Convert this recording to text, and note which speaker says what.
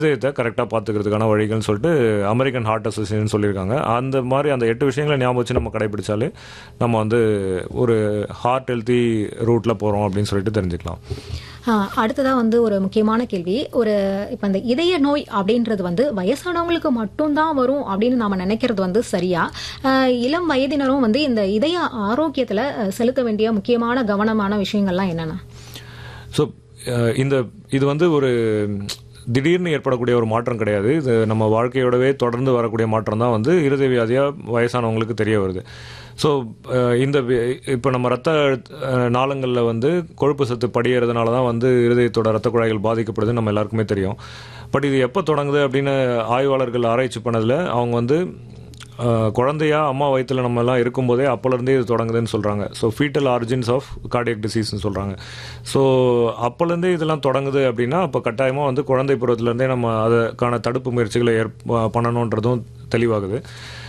Speaker 1: இதயத்தை கரெக்டாக பார்த்துக்கிறதுக்கான வழிகள்னு சொல்லிட்டு அமெரிக்கன் ஹார்ட் அசோசியேஷன் சொல்லியிருக்காங்க அந்த மாதிரி அந்த எட்டு விஷயங்களை ஞாபகம் வச்சு நம்ம கடைபிடிச்சாலே நம்ம வந்து ஒரு ஹார்ட் ஹெல்த்தி ரூட்டில் போகிறோம் அப்படின்னு சொல்லிட்டு தெரிஞ்சுக்கலாம்
Speaker 2: அடுத்ததாக வந்து ஒரு முக்கியமான கேள்வி ஒரு இப்போ இந்த இதய நோய் அப்படின்றது வந்து வயசானவங்களுக்கு மட்டும்தான் வரும் அப்படின்னு நாம நினைக்கிறது வந்து சரியா ஆஹ் இளம் வயதினரும் வந்து இந்த இதய ஆரோக்கியத்தில் செலுத்த வேண்டிய முக்கியமான கவனமான விஷயங்கள்லாம் என்னென்ன
Speaker 1: ஸோ இந்த இது வந்து ஒரு திடீர்னு ஏற்படக்கூடிய ஒரு மாற்றம் கிடையாது இது நம்ம வாழ்க்கையோடவே தொடர்ந்து வரக்கூடிய மாற்றம் தான் வந்து இருதய வியாதியாக வயசானவங்களுக்கு தெரிய வருது ஸோ இந்த இப்போ நம்ம ரத்த நாளங்களில் வந்து கொழுப்பு சத்து படியறதுனால தான் வந்து இருதயத்தோட ரத்த குழாய்கள் பாதிக்கப்படுது நம்ம எல்லாருக்குமே தெரியும் பட் இது எப்போ தொடங்குது அப்படின்னு ஆய்வாளர்கள் ஆராய்ச்சி பண்ணதில் அவங்க வந்து குழந்தையா அம்மா வயிற்றில் நம்ம எல்லாம் இருக்கும்போதே அப்போலேருந்தே இது தொடங்குதுன்னு சொல்கிறாங்க so fetal origins of cardiac டிசீஸ்னு சொல்கிறாங்க ஸோ அப்போலேருந்தே இதெல்லாம் தொடங்குது அப்படின்னா அப்போ கட்டாயமாக வந்து குழந்தை பருவத்திலேருந்தே நம்ம அதுக்கான தடுப்பு முயற்சிகளை ஏற் பண்ணணுன்றதும் தெளிவாகுது